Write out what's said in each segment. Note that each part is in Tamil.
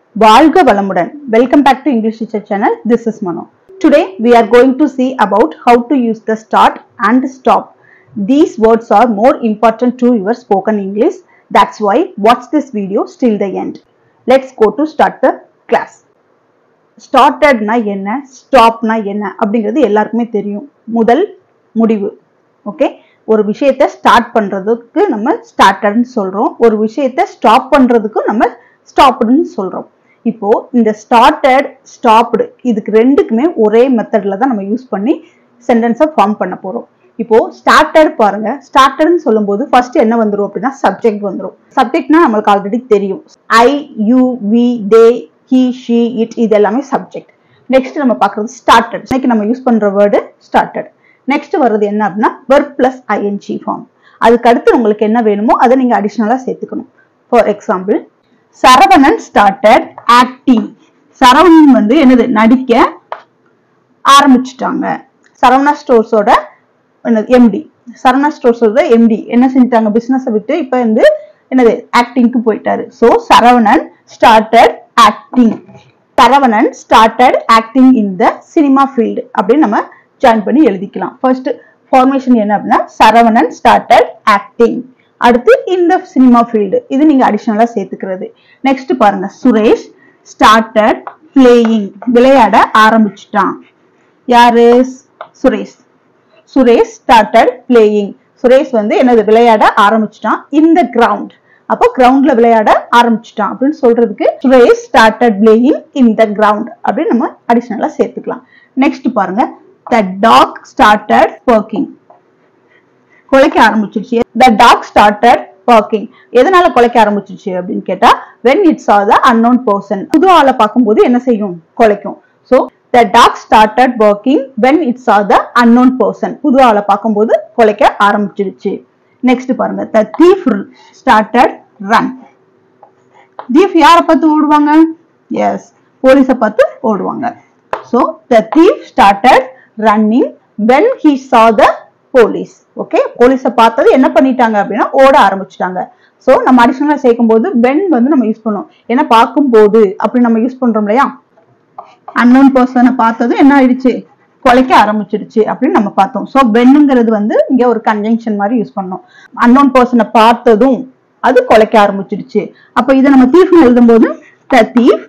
வாழ்க வளமுடன் welcome back to English teacher channel this is Mano today we are going to see about how to use the start and stop these words are more important to your spoken english that's why watch this video till the end let's go to start the class ஸ்டார்டட்னா என்ன ஸ்டாப்னா என்ன அப்படிங்கிறது எல்லாருக்குமே தெரியும் முதல் முடிவு ஓகே ஒரு விஷயத்தை ஸ்டார்ட் பண்றதுக்கு நம்ம ஸ்டார்டட்னு சொல்றோம் ஒரு விஷயத்தை ஸ்டாப் பண்றதுக்கும் நம்ம ஸ்டாப்டுன்னு சொல்றோம் இப்போ இந்த ஸ்டார்டட் ஸ்டாப்டு இதுக்கு ரெண்டுக்குமே ஒரே மெத்தட்ல தான் நம்ம யூஸ் பண்ணி சென்டென்ஸை ஃபார்ம் பண்ண போறோம் இப்போ ஸ்டார்டட் பாருங்க ஸ்டார்டட்னு சொல்லும்போது ஃபர்ஸ்ட் என்ன வந்துரும் அப்படின்னா சப்ஜெக்ட் வந்துரும் சப்ஜெக்ட்னா நம்மளுக்கு ஆல்ரெடி தெரியும் I you we they he she it இது எல்லாமே சப்ஜெக்ட் நெக்ஸ்ட் நம்ம பார்க்கறது ஸ்டார்டட் இன்னைக்கு நம்ம யூஸ் பண்ற வேர்டு ஸ்டார்டட் நெக்ஸ்ட் வர்றது என்ன அப்படின்னா வெர்ப் பிளஸ் ஐஎன்ஜி ஃபார்ம் அதுக்கு அடுத்து உங்களுக்கு என்ன வேணுமோ அதை நீங்க அடிஷ்னலா சேர்த்துக்கணும் for example Saravanan started acting Saravanan வந்து என்னது நடிக்க ஆரம்பிச்சுட்டாங்க சரவணா ஸ்டோர்ஸோட எம்டி சரவணா ஸ்டோர்ஸோட எம்டி என்ன செஞ்சுட்டாங்க பிசினஸ் விட்டு இப்ப வந்து என்னது ஆக்டிங்க்கு போயிட்டாரு so Saravanan started acting Saravanan started acting in the cinema field அப்படின்னு நம்ம ஜாயின் பண்ணி எழுதிக்கலாம் ஃபர்ஸ்ட் ஃபார்மேஷன் என்ன அப்படின்னா சரவணன் ஸ்டார்டட் ஆக்டிங் அடுத்து இந்த சினிமா ஃபீல்டு இது நீங்க அடிஷனலா சேர்த்துக்கிறது நெக்ஸ்ட் பாருங்க சுரேஷ் ஸ்டார்டட் பிளேயிங் விளையாட ஆரம்பிச்சிட்டான் யாரு சுரேஷ் சுரேஷ் ஸ்டார்டட் பிளேயிங் சுரேஷ் வந்து என்னது விளையாட ஆரம்பிச்சிட்டான் இந்த கிரவுண்ட் அப்போ கிரவுண்ட்ல விளையாட ஆரம்பிச்சிட்டான் அப்படின்னு சொல்றதுக்கு Suresh started playing in the ground அப்படின்னு நம்ம அடிஷனலா சேர்த்துக்கலாம் நெக்ஸ்ட் பாருங்க த டாக் ஸ்டார்டட் ஒர்க்கிங் குலைக்க ஆரம்பிச்சிருச்சு த டாக் ஸ்டார்டட் ஒர்க்கிங் எதனால குலைக்க ஆரம்பிச்சிருச்சு அப்படின்னு கேட்டா when it's a the unknown person புது ஆளை பார்க்கும்போது என்ன செய்யும் குலைக்கும் so the dog started working when it's a the unknown person புது ஆளை பார்க்கும்போது குலைக்க ஆரம்பிச்சிருச்சு நெக்ஸ்ட் பாருங்க the thief started run thief யாரை பார்த்து ஓடுவாங்க எஸ் போலீஸை பார்த்து ஓடுவாங்க so the thief started running when he saw the police okay போலீஸை பார்த்தது என்ன பண்ணிட்டாங்க அப்படின்னா ஓட ஆரம்பிச்சிட்டாங்க ஸோ நம்ம அடிஷனலாக சேர்க்கும் போது வென் வந்து நம்ம யூஸ் பண்ணோம் ஏன்னா பார்க்கும்போது அப்படி நம்ம யூஸ் பண்றோம் இல்லையா அன்னோன் பர்சனை பார்த்தது என்ன ஆயிடுச்சு குலைக்க ஆரம்பிச்சிடுச்சு அப்படின்னு நம்ம பார்த்தோம் ஸோ வென்னுங்கிறது வந்து இங்க ஒரு கன்ஜங்ஷன் மாதிரி யூஸ் பண்ணோம் அன்னோன் பர்சனை பார்த்ததும் அது குலைக்க ஆரம்பிச்சிடுச்சு அப்ப இதை நம்ம தீஃப் எழுதும்போது the thief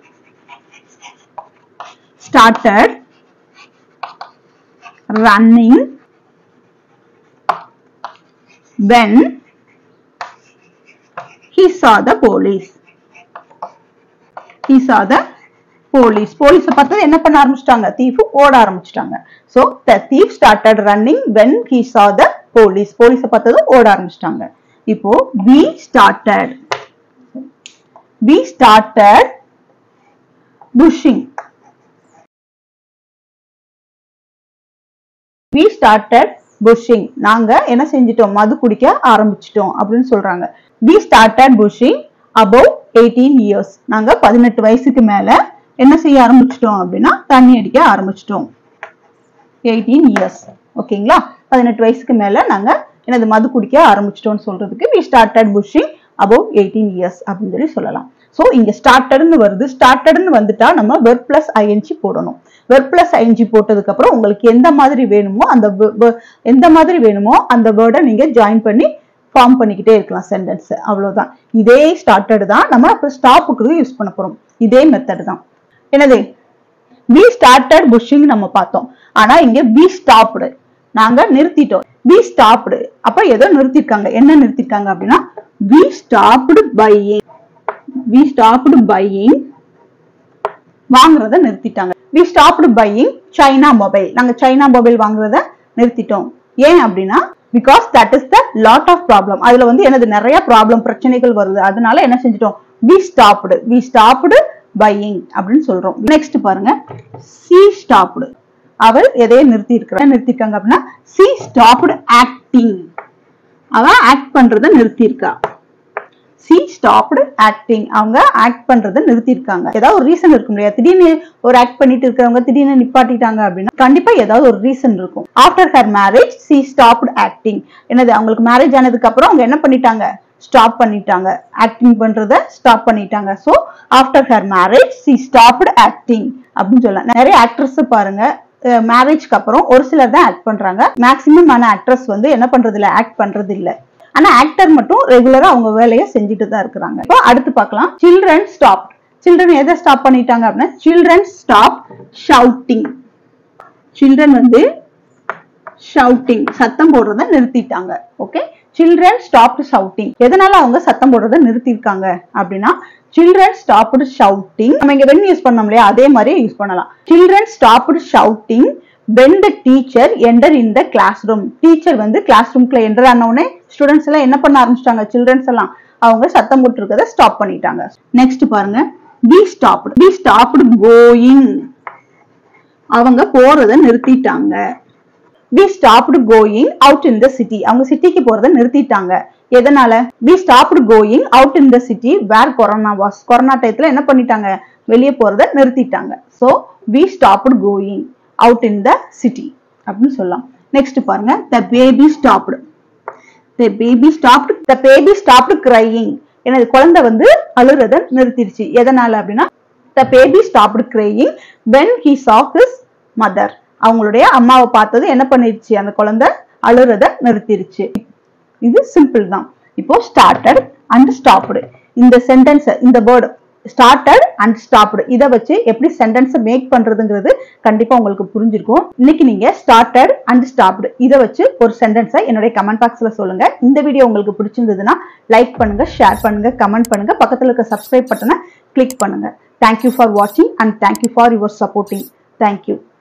started running when he saw the police he saw the police போலீஸ பார்த்தது என்ன பண்ண ஆரம்பிச்சிட்டாங்க தீஃப் ஓட ஆரம்பிச்சிட்டாங்க so the thief started running when he saw the police போலீஸ பார்த்தது ஓட ஆரம்பிச்சிட்டாங்க இப்போ we started we started bushing we started pushing நாங்க என்ன செஞ்சிட்டோம் மது குடிக்க ஆரம்பிச்சிட்டோம் அப்படின்னு சொல்றாங்க we started pushing above eighteen years நாங்க பதினெட்டு வயசுக்கு மேல என்ன செய்ய ஆரம்பிச்சிட்டோம் அப்படின்னா தண்ணி அடிக்க ஆரம்பிச்சிட்டோம் எயிட்டீன் இயர்ஸ் ஓகேங்களா பதினெட்டு வயசுக்கு மேல நாங்க எனது மது குடிக்க ஆரம்பிச்சிட்டோம்னு சொல்றதுக்கு we started pushing above eighteen years அப்படின்னு சொல்லி சொல்லலாம் ஸோ இங்க ஸ்டார்டட்னு வருது ஸ்டார்டட்னு வந்துட்டா நம்ம வெர்ப் பிளஸ் ஐஎன்ஜி போடணும் வெர்ப் பிளஸ் ஐஎன்ஜி போட்டதுக்கு அப்புறம் உங்களுக்கு எந்த மாதிரி வேணுமோ அந்த எந்த மாதிரி வேணுமோ அந்த வேர்டை நீங்க ஜாயின் பண்ணி ஃபார்ம் பண்ணிக்கிட்டே இருக்கலாம் சென்டென்ஸ் அவ்வளவுதான் இதே ஸ்டார்டட் தான் நம்ம அப்போ ஸ்டாப்புக்கு யூஸ் பண்ண போறோம் இதே மெத்தட் தான் என்னது வி ஸ்டார்டட் புஷிங் நம்ம பார்த்தோம் ஆனா இங்க வி ஸ்டாப்டு நாங்க நிறுத்திட்டோம் வி ஸ்டாப்டு அப்ப ஏதோ நிறுத்திருக்காங்க என்ன நிறுத்திருக்காங்க அப்படின்னா we stopped buying we stopped buying வாங்குறத நிறுத்திட்டாங்க we stopped buying China mobile நாங்க சைனா மொபைல் வாங்குறத நிறுத்திட்டோம் ஏன் அப்படின்னா because that is the lot of problem அதுல வந்து எனது நிறைய ப்ராப்ளம் பிரச்சனைகள் வருது அதனால என்ன செஞ்சிட்டோம் we stopped we stopped buying அப்படின்னு சொல்றோம் நெக்ஸ்ட் பாருங்க சி ஸ்டாப்டு அவள் எதையும் நிறுத்தி இருக்கிற நிறுத்திருக்காங்க அப்படின்னா சி ஸ்டாப்டு ஆக்டிங் அவன் ஆக்ட் பண்றத நிறுத்தியிருக்கா சி ஸ்டாப்டு ஆக்டிங் அவங்க ஆக்ட் பண்றதை நிறுத்திருக்காங்க ஏதாவது ஒரு ரீசன் இருக்கும் இல்லையா திடீர்னு ஒரு ஆக்ட் பண்ணிட்டு இருக்கிறவங்க திடீர்னு நிப்பாட்டிட்டாங்க அப்படின்னா கண்டிப்பா ஏதாவது ஒரு ரீசன் இருக்கும் after her marriage she stopped acting என்னது அவங்களுக்கு மேரேஜ் ஆனதுக்கு அப்புறம் அவங்க என்ன பண்ணிட்டாங்க ஸ்டாப் பண்ணிட்டாங்க ஆக்டிங் பண்றத ஸ்டாப் பண்ணிட்டாங்க so after her marriage she stopped acting அப்படின்னு சொல்லலாம் நிறைய ஆக்ட்ரஸ் பாருங்க மேரேஜ்க்கு அப்புறம் ஒரு சிலர் தான் ஆக்ட் பண்றாங்க மேக்சிமம் ஆன ஆக்ட்ரஸ் வந்து என்ன பண்றது இல்ல ஆக்ட் பண்றது இல்ல ஆனா ஆக்டர் மட்டும் ரெகுலரா அவங்க வேலையை செஞ்சுட்டு தான் இருக்கிறாங்க இப்போ அடுத்து பார்க்கலாம் சில்ட்ரன் ஸ்டாப் சில்ட்ரன் எதை ஸ்டாப் பண்ணிட்டாங்க அப்படின்னா சில்ட்ரன் ஸ்டாப் ஷவுட்டிங் சில்ட்ரன் வந்து ஷவுட்டிங் சத்தம் போடுறத நிறுத்திட்டாங்க ஓகே சில்ட்ரன் ஸ்டாப் ஷவுட்டிங் எதனால அவங்க சத்தம் போடுறத நிறுத்திருக்காங்க அப்படின்னா சில்ட்ரன் ஸ்டாப்டு ஷவுட்டிங் நம்ம இங்க வென் யூஸ் பண்ணோம் இல்லையா அதே மாதிரி யூஸ் பண்ணலாம் children stopped shouting when the teacher enter in the classroom teacher வந்து கிளாஸ் ரூம்குள்ள என்டர் ஆன உடனே ஸ்டூடெண்ட்ஸ் எல்லாம் என்ன பண்ண ஆரம்பிச்சிட்டாங்க சில்ட்ரன்ஸ் எல்லாம் அவங்க சத்தம் போட்டு இருக்கதை ஸ்டாப் பண்ணிட்டாங்க நெக்ஸ்ட் பாருங்க be stopped be stopped going அவங்க போறத நிறுத்திட்டாங்க we stopped going out in the city அவங்க சிட்டிக்கு போறத நிறுத்திட்டாங்க எதனால we stopped going out in the city where corona was corona டயத்துல என்ன பண்ணிட்டாங்க வெளியே போறத நிறுத்திட்டாங்க so we stopped going out in the city அப்படின்னு சொல்லலாம் நெக்ஸ்ட் பாருங்க the baby stopped the baby stopped the baby stopped crying எனது குழந்தை வந்து அழுறத நிறுத்திடுச்சு எதனால அப்படின்னா the baby stopped crying when he saw his mother அவங்களுடைய அம்மாவை பார்த்தது என்ன பண்ணிருச்சு அந்த குழந்தை அழுறத நிறுத்திருச்சு இது சிம்பிள் தான் இப்போ ஸ்டார்டட் அண்ட் ஸ்டாப்டு இந்த சென்டென்ஸ் இந்த வேர்டு ஸ்டார்டட் அண்ட் ஸ்டாப்டு இதை வச்சு எப்படி சென்டென்ஸை மேக் பண்றதுங்கிறது கண்டிப்பா உங்களுக்கு புரிஞ்சிருக்கும் இன்னைக்கு நீங்க ஸ்டார்டட் அண்ட் ஸ்டாப்டு இதை வச்சு ஒரு சென்டென்ஸை என்னுடைய கமெண்ட் பாக்ஸ்ல சொல்லுங்க இந்த வீடியோ உங்களுக்கு பிடிச்சிருந்ததுன்னா லைக் பண்ணுங்க ஷேர் பண்ணுங்க கமெண்ட் பண்ணுங்க பக்கத்துல இருக்க சப்ஸ்கிரைப் பட்டனை கிளிக் பண்ணுங்க தேங்க்யூ ஃபார் வாட்சிங் and thank you for your supporting thank you